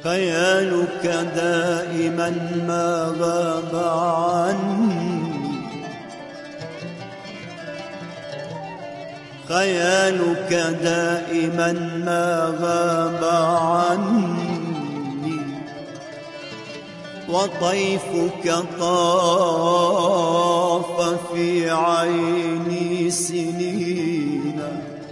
خيالك دائما ما غاب عني خيالك دائما ما غاب عني وطيفك طاف في عيني سنين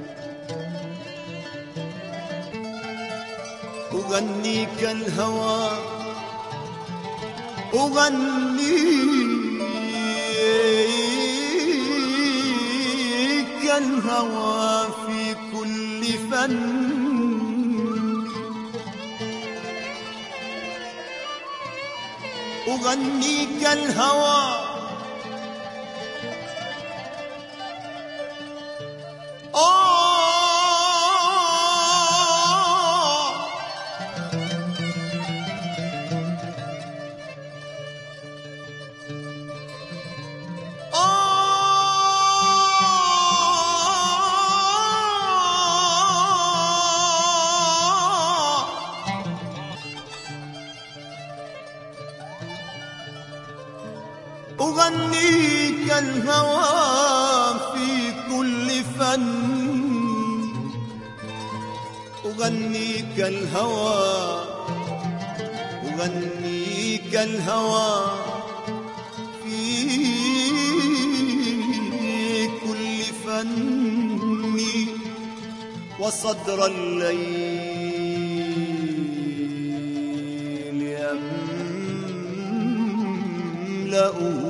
أغنيك الهوى أغنيك الهوى في كل فن أغنيك الهوى آه آه أغنيك الهوى في كل فن أغنيك الهوى أغنيك الهوى في كل فن وصدر الليل يملأه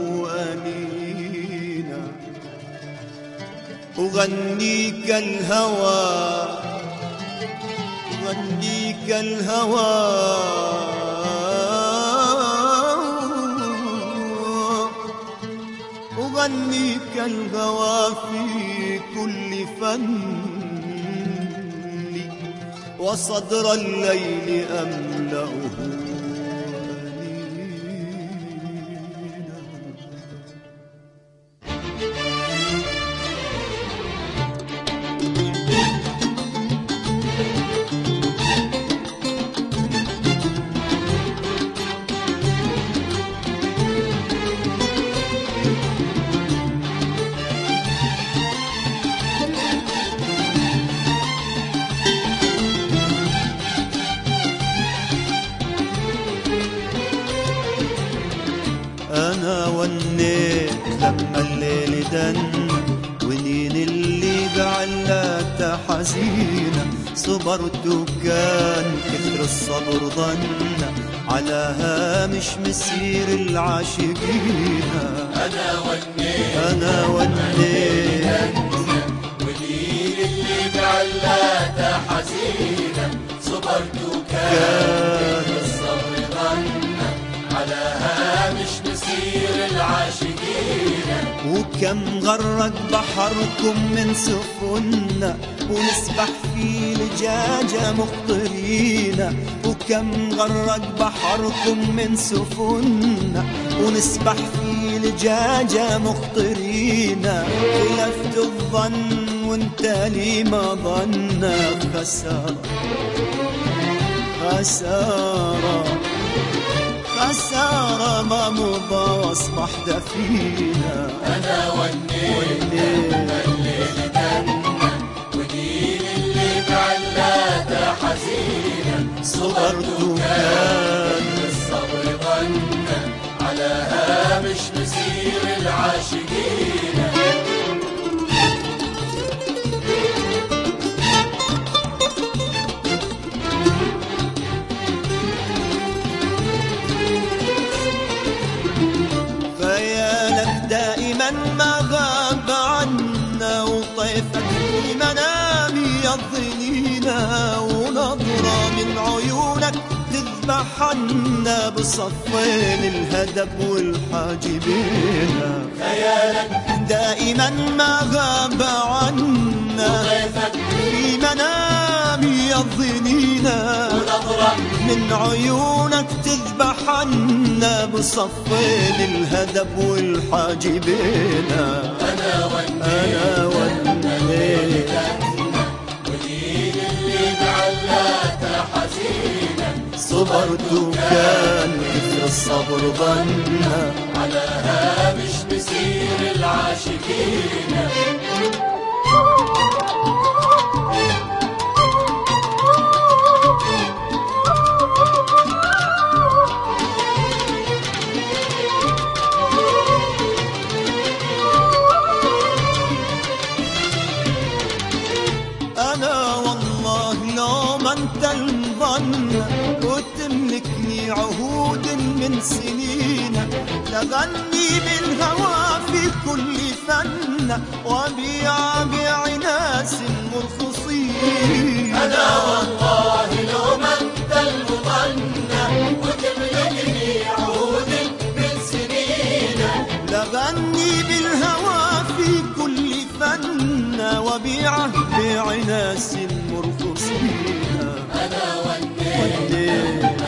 أنينا أغنيك الهوى أغنيك الهوى أغنيك الهوى في كل فن وصدر الليل أملأه أنينا انا ونيت لما الليل دن ونين اللي بعلات حزينة صبرت وكان كثر الصبر ظن على هامش مسير العاشقين أنا والنيل انا ونيت ودين اللي بعلاته حزينة صبرت وكان كان الصبر ظنه على هامش مسير العاشقين وكم غرق بحركم من سفنا ونسبح في لجاجة مخطرين وكم غرق بحركم من سفنا ونسبح في لجاجة مخطرين خلفت الظن وانت لي ما ظن خسارة خسارة خسارة ما مضى واصبح دفينا أنا والنيل والليل الليل جنة ودين اللي بعلاته حزينة صبرت وكان الصبر ظنه على هامش مسير العاشقين خيالك دائما ما غاب عنا وطيفك في منامي يضنينا ونظرة من عيونك تذبح عنا بصفين الهدب والحاجبين خيالك دائما ما غاب عنا ضيفك في منامي يضنينا ونظرة من عيونك تذبح عنا بصفين الهدب والحاجبين أنا والنيل أنا والليل ودين اللي بعلاته حزينة صبرت وكان كثر الصبر ظنا على هامش مسير العاشقين أنا والله لو ما أنت الظن وتملكني عهود من سنين لغني بالهوى في كل فن وبيع بيع ناس مرخصين أنا والله لو ما أنت المظنة وتملكني عهود من سنين لغني بالهوى في كل فن وبيعه بيع ناس مرخصين أنا والنيل وديت